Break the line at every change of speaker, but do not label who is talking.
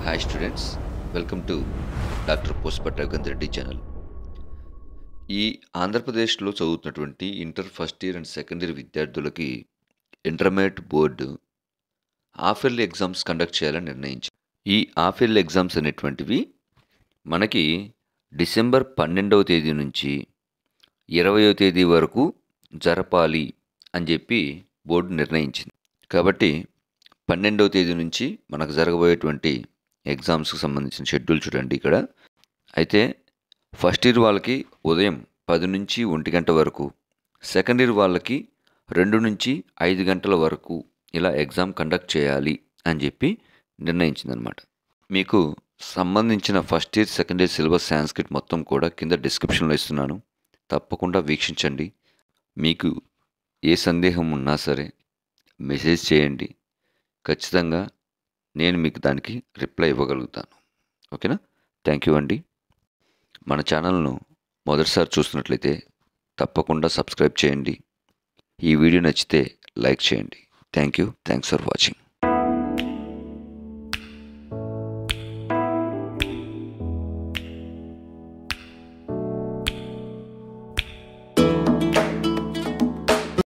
hi students welcome to doctor పోస్పట్ Raghuvanth Reddy channel ఈ ఆంధ్రప్రదేశ్లో చదువుతున్నటువంటి inter first year and second year విద్యార్థులకి intermediate board half yearly exams conduct చేయాలని నిర్ణయించింది ఈ హాఫ్ ఇయర్లీ ఎగ్జామ్స్ అనేటువంటివి మనకి డిసెంబర్ పన్నెండవ తేదీ నుంచి ఇరవయో తేదీ వరకు జరపాలి అని చెప్పి బోర్డు నిర్ణయించింది కాబట్టి పన్నెండవ తేదీ నుంచి మనకు జరగబోయేటువంటి ఎగ్జామ్స్కి సంబంధించిన షెడ్యూల్ చూడండి ఇక్కడ అయితే ఫస్ట్ ఇయర్ వాళ్ళకి ఉదయం పది నుంచి ఒంటి గంట వరకు సెకండ్ ఇయర్ వాళ్ళకి రెండు నుంచి ఐదు గంటల వరకు ఇలా ఎగ్జామ్ కండక్ట్ చేయాలి అని చెప్పి నిర్ణయించిందనమాట మీకు సంబంధించిన first year second year syllabus Sanskrit మొత్తం కూడా కింద డిస్క్రిప్షన్లో ఇస్తున్నాను తప్పకుండా వీక్షించండి మీకు ఏ సందేహం ఉన్నా సరే మెసేజ్ చేయండి ఖచ్చితంగా నేను మీకు దానికి రిప్లై ఇవ్వగలుగుతాను ఓకేనా థ్యాంక్ యూ అండి మన ఛానల్ను మొదటిసారి చూస్తున్నట్లయితే తప్పకుండా సబ్స్క్రైబ్ చేయండి ఈ వీడియో నచ్చితే లైక్ చేయండి thank you thanks for watching